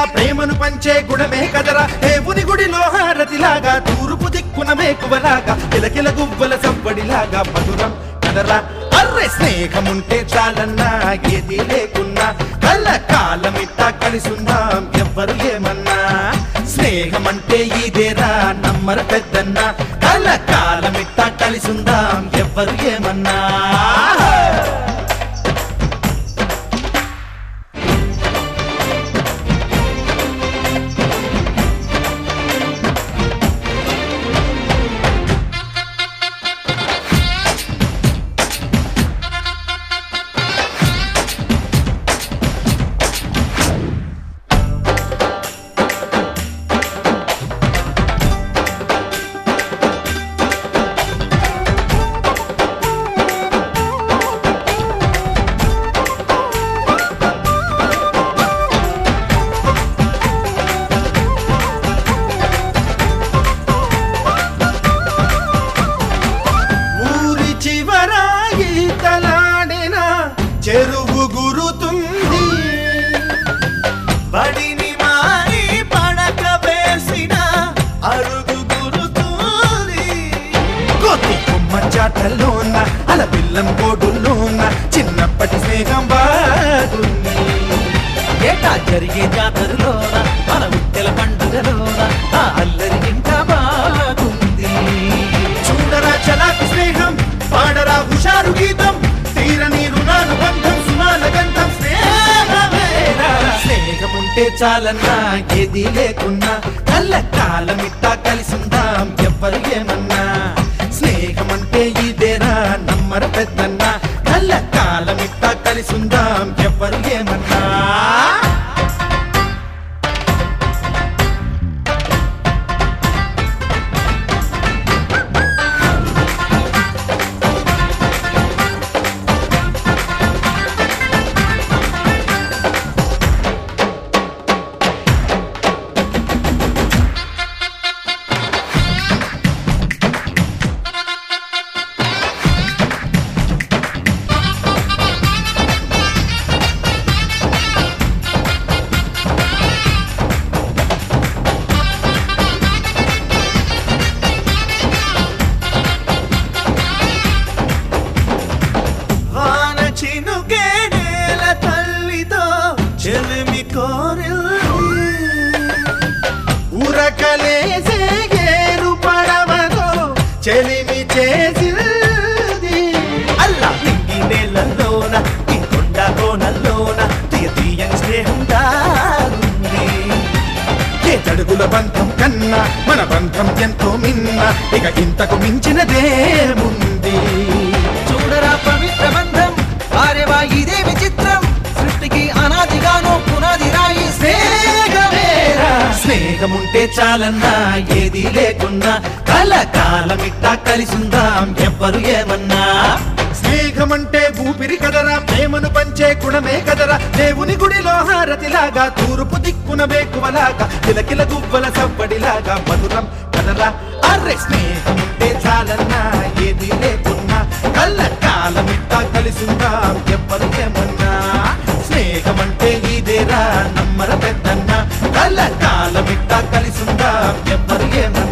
కదరా ప్రేమను పంచే గుణమే కదరా దేవుని గుడిలో హారతిలాగా తూర్పు దిక్కున మేకువలాగా కిలకిల గువ్వల సవ్వడిలాగా మధురం కదరా అర్రె స్నేహముంటే చాలన్నా ఏది లేకున్నా కళ్ళ కాలమిట్టా కలిసుందాం ఎవ్వరు ఏమన్నా స్నేహమంటే ఇదేరా నమ్మర పెద్దన్న కళ్ళ కాలమిట్టా కలిసుందాం ఎవ్వరు ఏమన్నా ఊరి చివర ఈతలాడిన చెరువు గురుతుంది బడిని మారి పడక వేసిన అరుగు గురుతూరి కోతి కొమ్మ చాటల్లోన అల పిల్లం కోడుల్లోన చిన్నప్పటి స్నేహం బాగుంది ఏటా జరిగే జాతరలోన మన విట్టెల పండుగలోన ఆ అల్లరి ఇంకా బాగుంది చూడరా చలాకి స్నేహం పాడరా హుషారు గీతం తీరని రుణాను బంధం సునాల గంధం స్నేహమేరా స్నేహముంటే చాలన్నా ఏది లేకున్నా కళ్ళ కాలమిట్టా కలిసిందాం ఎవ్వరు ఏమన్నా స్నేహమంటే ఇదేరా నమ్మర పెద్దన్న కళ్ళ కాలమిట్టా కలిసిందాం ఎవ్వరు ఏమన్నా వాన చినుకే నేల తల్లితో చెలిమి కోరిల్లి ఉరకలేసే ఏరు పడవతో చెలిమి చేసింది అల్లా తింగి నేలలోన ఈ కొండ కోనల్లోన తీయ తీయని స్నేహం దాగుంది ఏ తడుగుల బంధం కన్నా మన బంధం ఎంతో మిన్న ఇక ఇంతకు మించినదేముంది చూడరా పవిత్ర బంధం వారేవా ఇదే విచిత్రం సృష్టికి అనాదిగాను పునాది రాయి స్నేహమేరా స్నేహముంటే చాలన్నా ఏది లేకున్నా కలకాలమిట్టా కలిసిందాం ఎవ్వరు ఏమన్నా స్నేహమంటే ఊపిరి కదరా ప్రేమను పంచే గుణమే కదరా దేవుని గుడిలో హారతిలాగా తూర్పు దిక్కున వేకువలాగా కిలకిల గువ్వల సవ్వడిలాగా మధురం కదరా అర్రె స్నేహముంటే చాలన్నా ఏది లేకున్నా కళ్ళ కాలమిట్టా కలిసిందాం ఎవ్వరు ఏమన్నా స్నేహమంటే ఇదేరా నమ్మర పెద్దన్న కళ్ళ కాలమిట్టా కలిసిందాం ఎవ్వరు ఏమన్నా